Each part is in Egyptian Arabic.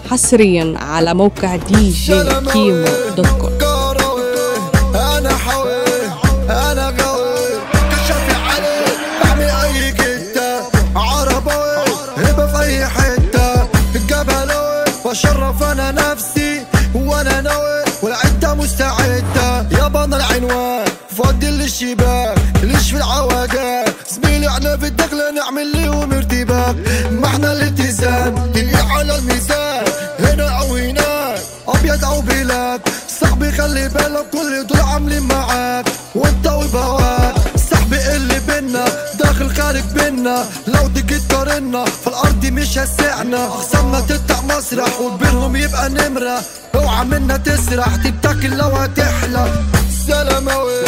حصريا على موقع دي جي كيمو دوت كوم كروي انا حوي انا قوي كشفي علي بعمل اي جدة عربوي هبة في اي حتة جبلوي واشرف انا نفسي وانا ناوي والعدة مستعدة يابا انا العنوان فضي للشباك ليش في العواقات زميلي احنا في الدخلة نعمل ليهم ارتباك ما احنا الاتزان تلقي على الميزان هنا او هناك ابيض او بلاد صاحبي خلي بالك كل دول عاملين معاك وانت وبواك صاحبي اللي بينا داخل خارج بينا لو تيجي تقارنا فالارض مش هسعنا اخصامنا تقطع مسرح وبينهم يبقى نمرة اوعى منا تسرح تتاكل لو هتحلى سلاموي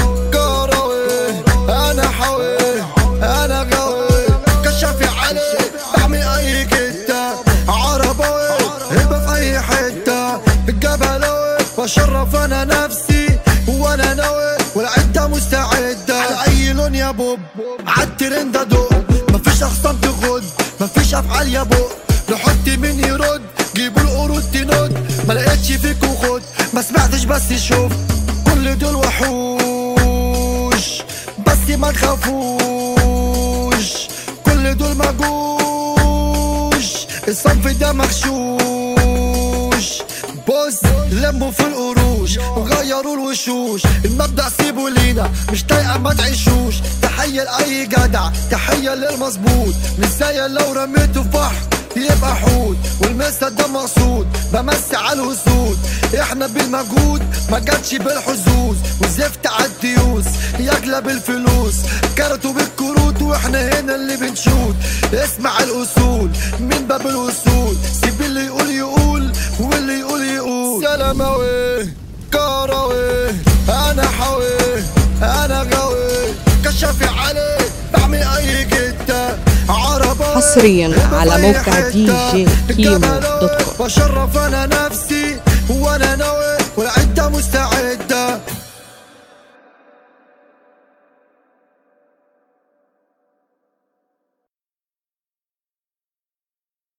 كروي انا حوي انا قوي كشفي علي بعمل اي جدة عربوي هبة في اي حتة جبلوي واشرف انا نفسي وانا ناوي والعدة مستعدة على اي لون يا بوب عالترند ادق مفيش اخصام تخد مفيش افعال يا بوب نحط مين يرد جيبوا القرود تنود ما لقيتش فيك وخد ما سمعتش بس شوف كل دول وحوش بس ما تخافوش كل دول مجوش الصنف ده مغشوش بص لموا في القروش وغيروا الوشوش المبدأ سيبوا لينا مش طايقة ما تعيشوش تحية لأي جدع تحية للمظبوط مش زي لو رميته في بحر يبقى حوت والمسا ده مقصود بمسي على الهسود احنا بالمجهود ما جاتش بالحظوظ وزفت على الديوس يغلب الفلوس كارتوا بالكروت واحنا هنا اللي بنشوت اسمع الاصول من باب الوصول سيب اللي يقول يقول واللي يقول يقول سلاموي كروي انا حوي انا قوي كشفي علي بعمل اي جدة عربي حصرياً على موقع دي جي كيمو دوت كوم. واشرف انا نفسي وانا ناوي والعدة مستعدة